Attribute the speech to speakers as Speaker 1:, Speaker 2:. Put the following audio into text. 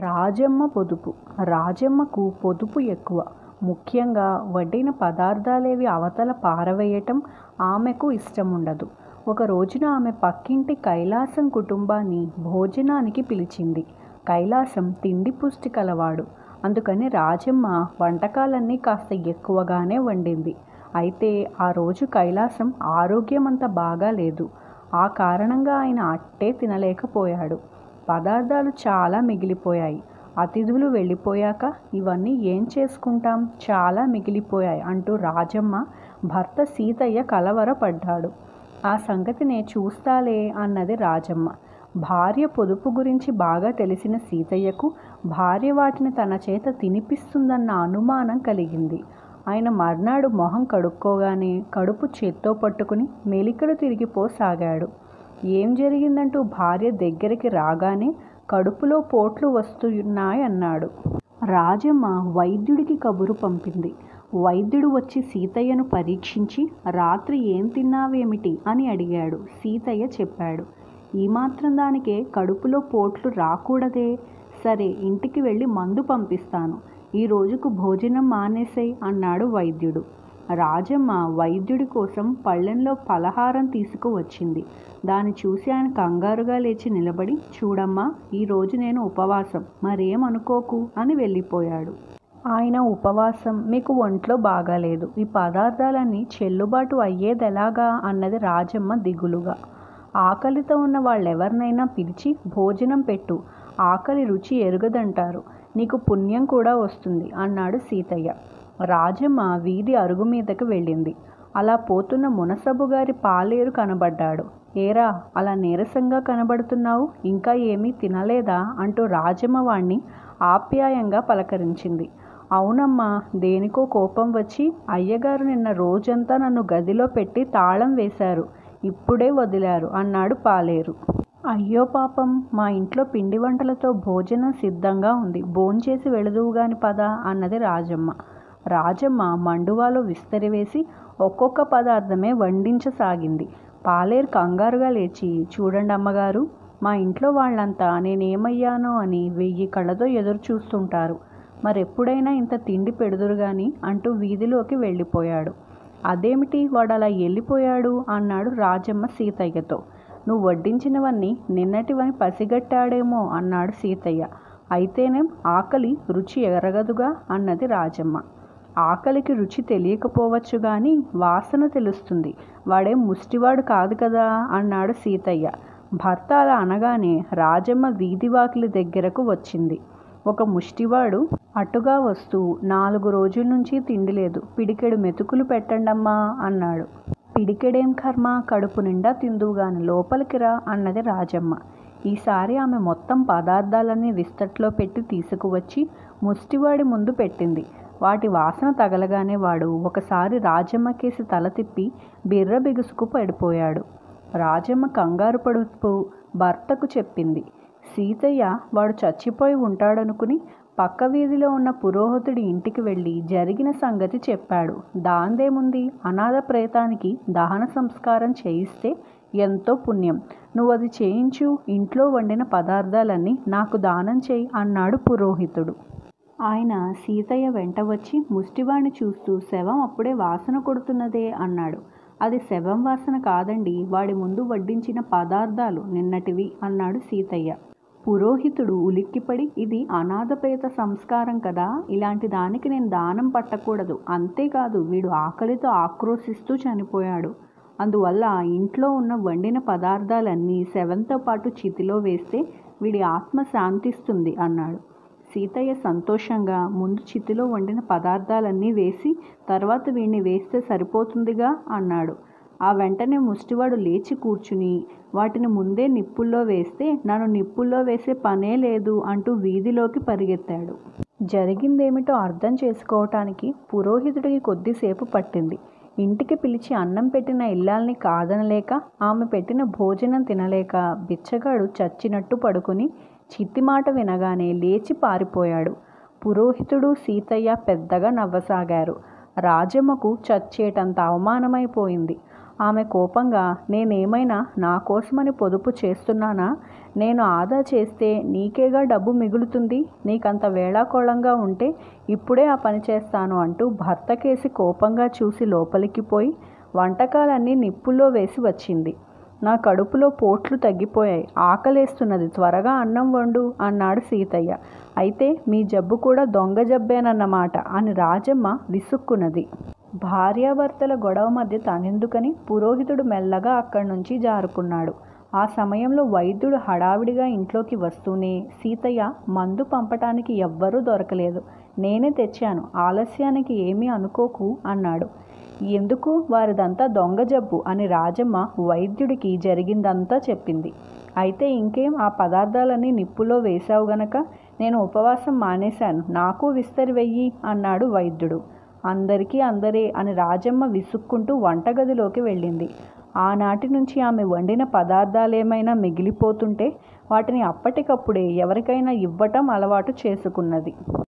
Speaker 1: రాజమ్మ పొదుపు రాజమ్మకు పొదుపు ఎక్కువ. ముఖ్యంగా వండిన పదార్థాలేవీ అవతల పారవేయటం ఆమెకు ఇష్టముండదు. ఒక రోజున ఆమె పక్కింటి కైలాసం కుటుంబాన్ని భోజనానికి పిలిచింది. కైలాసం తిండి పుష్టి కలవాడు. అందుకని రాజమ్మ వంటకాలన్నీ కాస్త ఎక్కువగానే వండింది. అయితే ఆ రోజు కైలాసం ఆరోగ్యమంత బాగాలేదు. ఆ కారణంగా ఆయన అట్టే తినలేకపోయాడు. పదార్థాలు చాలా మిగిలిపోయాయి. అతిథులు వెళ్ళిపోయాక ఇవన్నీ ఏం చేసుకుంటాం చాలా మిగిలిపోయాయి అంటూ రాజమ్మ భర్త సీతయ్య కలవరపడ్డాడు. ఆ సంగతి నే చూస్తాలే అన్నది రాజమ్మ. భార్య పొదుపు గురించి బాగా తెలిసిన సీతయ్యకు భార్య వాటిని తన చేత తినిపిస్తుందన్న అనుమానం కలిగింది. ఆయన మర్నాడు మొహం కడుక్కోగానే కడుపు చేత్తో పట్టుకుని మెలికలు తిరిగిపోసాగాడు. ఏం జరిగిందంటూ భార్య దగ్గరికి రాగానే కడుపులో పోట్లు వస్తున్నాయన్నాడు. రాజమ్మ వైద్యుడికి కబురు పంపింది. వైద్యుడు వచ్చి సీతయ్యను పరీక్షించి రాత్రి ఏం తిన్నావేమిటి అని అడిగాడు. సీతయ్య చెప్పాడు. ఈ మాత్రం దానికే కడుపులో పోట్లు రాకూడదే? సరే ఇంటికి వెళ్ళి మందు పంపిస్తాను. ఈ రోజుకు భోజనం మానేసెయ్ అన్నాడు వైద్యుడు. రాజమ్మ వైద్యుడి కోసం పళ్ళెంలో పలహారం తీసుకువచ్చింది. దాన్ని చూసి ఆయన కంగారుగా లేచి నిలబడి చూడమ్మా ఈ రోజు నేను ఉపవాసం మరేం అనుకోకు అని వెళ్ళిపోయాడు. ఆయన ఉపవాసం మీకు ఒంట్లో బాగాలేదు. ఈ పదార్థాలన్నీ చెల్లుబాటు అయ్యేదెలాగా అన్నది రాజమ్మ దిగులుగా. ఆకలితో ఉన్న వాళ్ళెవర్నైనా పిలిచి భోజనం పెట్టు. ఆకలి రుచి ఎరుగదంటారు. నీకు పుణ్యం కూడా వస్తుంది అన్నాడు సీతయ్య. రాజమ్మ వీధి అరుగుమీదకి వెళ్ళింది. అలా పోతున్న మునసబుగారి పాలేరు కనబడ్డాడు. ఏరా అలా నీరసంగా కనబడుతున్నావు ఇంకా ఏమీ తినలేదా అంటూ రాజమ్మ వాణ్ణి ఆప్యాయంగా పలకరించింది. అవునమ్మా దేనికో కోపం వచ్చి అయ్యగారు నిన్న రోజంతా నన్ను గదిలో పెట్టి తాళం వేశారు. ఇప్పుడే వదిలారు అన్నాడు పాలేరు. అయ్యో పాపం మా ఇంట్లో పిండి వంటలతో భోజనం సిద్ధంగా ఉంది. భోంచేసి వెళుదువుగాని పద అన్నది రాజమ్మ. రాజమ్మ మండువాలో విస్తరివేసి ఒక్కొక్క పదార్థమే వండించసాగింది. పాలేరు కంగారుగా లేచి చూడండమ్మగారూ! మా ఇంట్లో వాళ్ళంతా నేనేమయ్యానో అని వెయ్యి కళ్ళతో ఎదురుచూస్తుంటారు. మరెప్పుడైనా ఇంత తిండి పెడుదురుగాని అంటూ వీధిలోకి వెళ్ళిపోయాడు. అదేమిటి వాడలా ఎల్లిపోయాడు అన్నాడు రాజమ్మ సీతయ్యతో. నువ్వు వడ్డించినవన్నీ నిన్నటివని పసిగట్టాడేమో అన్నాడు సీతయ్య. అయితేనేం ఆకలి రుచి ఎరగదుగా అన్నది రాజమ్మ. ఆకలికి రుచి తెలియకపోవచ్చుగాని వాసన తెలుస్తుంది. వాడేం ముష్టివాడు కాదు కదా అన్నాడు సీతయ్య. భర్త అలా అనగానే రాజమ్మ వీధి వాకిలి దగ్గరకు వచ్చింది. ఒక ముష్టివాడు అటుగా వస్తూ నాలుగు రోజుల్నుంచీ తిండిలేదు. పిడికెడు మెతుకులు పెట్టండమ్మా అన్నాడు. పిడికెడేం కర్మ కడుపు నిండా తిందువుగాని లోపలికి రా అన్నది రాజమ్మ. ఈసారి ఆమె మొత్తం పదార్థాలన్నీ విస్తట్లో పెట్టి తీసుకువచ్చి ముష్టివాడి ముందు పెట్టింది. వాటి వాసన తగలగానే వాడు ఒకసారి రాజమ్మకేసి తల తిప్పి బిర్ర బిగుసుకు పడిపోయాడు. రాజమ్మ కంగారు పడుతూ భర్తకు చెప్పింది. సీతయ్య వాడు చచ్చిపోయి ఉంటాడనుకుని పక్క వీధిలో ఉన్న పురోహితుడి ఇంటికి వెళ్ళి జరిగిన సంగతి చెప్పాడు. దాందేముంది అనాథ ప్రేతానికి దహన సంస్కారం చేయిస్తే ఎంతో పుణ్యం. నువ్వది చేయించు ఇంట్లో వండిన పదార్థాలన్నీ నాకు దానం చెయ్ అన్నాడు పురోహితుడు. ఆయన సీతయ్య వెంట వచ్చి ముష్టివాణ్ణి చూస్తూ శవం అప్పుడే వాసన కొడుతున్నదే అన్నాడు. అది శవం వాసన కాదండీ వాడి ముందు వడ్డించిన పదార్థాలు నిన్నటివి అన్నాడు సీతయ్య. పురోహితుడు ఉలిక్కిపడి ఇది అనాథ ప్రేత సంస్కారం కదా ఇలాంటి దానికి నేను దానం పట్టకూడదు. అంతేకాదు వీడు ఆకలితో ఆక్రోశిస్తూ చనిపోయాడు. అందువల్ల ఇంట్లో ఉన్న వండిన పదార్థాలన్నీ శవంతో పాటు చితిలో వేస్తే వీడి ఆత్మ శాంతిస్తుంది అన్నాడు. సీతయ్య సంతోషంగా ముందు చితిలో వండిన పదార్థాలన్నీ వేసి తర్వాత వీణ్ణి వేస్తే సరిపోతుందిగా అన్నాడు. ఆ వెంటనే ముష్టివాడు లేచి కూర్చుని వాటిని ముందే నిప్పుల్లో వేస్తే నన్ను నిప్పుల్లో వేసే పనే లేదు అంటూ వీధిలోకి పరిగెత్తాడు. జరిగిందేమిటో అర్థం చేసుకోవటానికి పురోహితుడికి కొద్దిసేపు పట్టింది. ఇంటికి పిలిచి అన్నం పెట్టిన ఇల్లాల్ని కాదనలేక ఆమె పెట్టిన భోజనం తినలేక బిచ్చగాడు చచ్చినట్టు పడుకుని చిత్తిమాట వినగానే లేచి పారిపోయాడు. పురోహితుడు సీతయ్య పెద్దగా నవ్వసాగారు. రాజమ్మకు చచ్చేటంత అవమానమైపోయింది. ఆమె కోపంగా నేనేమైనా నా కోసమని పొదుపు చేస్తున్నానా నేను ఆదా చేస్తే నీకేగా డబ్బు మిగులుతుంది నీకంత వేళాకోళంగా ఉంటే ఇప్పుడే ఆ పని చేస్తాను అంటూ భర్త కేసి కోపంగా చూసి లోపలికి పోయి వంటకాలన్నీ నిప్పుల్లో వేసి వచ్చింది నా కడుపులో పోట్లు తగ్గిపోయాయి ఆకలేస్తున్నది త్వరగా అన్నం వండు అన్నాడు సీతయ్య అయితే మీ జబ్బు కూడా దొంగ జబ్బేనన్నమాట అని రాజమ్మ విసుక్కున్నది భార్యాభర్తల గొడవ మధ్య తనెందుకని పురోహితుడు మెల్లగా అక్కడి నుంచి జారుకున్నాడు ఆ సమయంలో వైద్యుడు హడావిడిగా ఇంట్లోకి వస్తూనే సీతయ్య మందు పంపటానికి ఎవ్వరూ దొరకలేదు నేనే తెచ్చాను ఆలస్యానికి ఏమీ అనుకోకు అన్నాడు ఎందుకు వారిదంతా దొంగ జబ్బు అని రాజమ్మ వైద్యుడికి జరిగిందంతా చెప్పింది అయితే ఇంకేం ఆ పదార్థాలన్నీ నిప్పులో వేశావు గనక నేను ఉపవాసం మానేశాను నాకు విస్తరి వెయ్యి అన్నాడు వైద్యుడు అందరికీ అందరే అని రాజమ్మ విసుక్కుంటూ వంటగదిలోకి వెళ్ళింది ఆనాటి నుంచి ఆమె వండిన పదార్థాలేమైనా మిగిలిపోతుంటే వాటిని అప్పటికప్పుడే ఎవరికైనా ఇవ్వటం అలవాటు చేసుకున్నది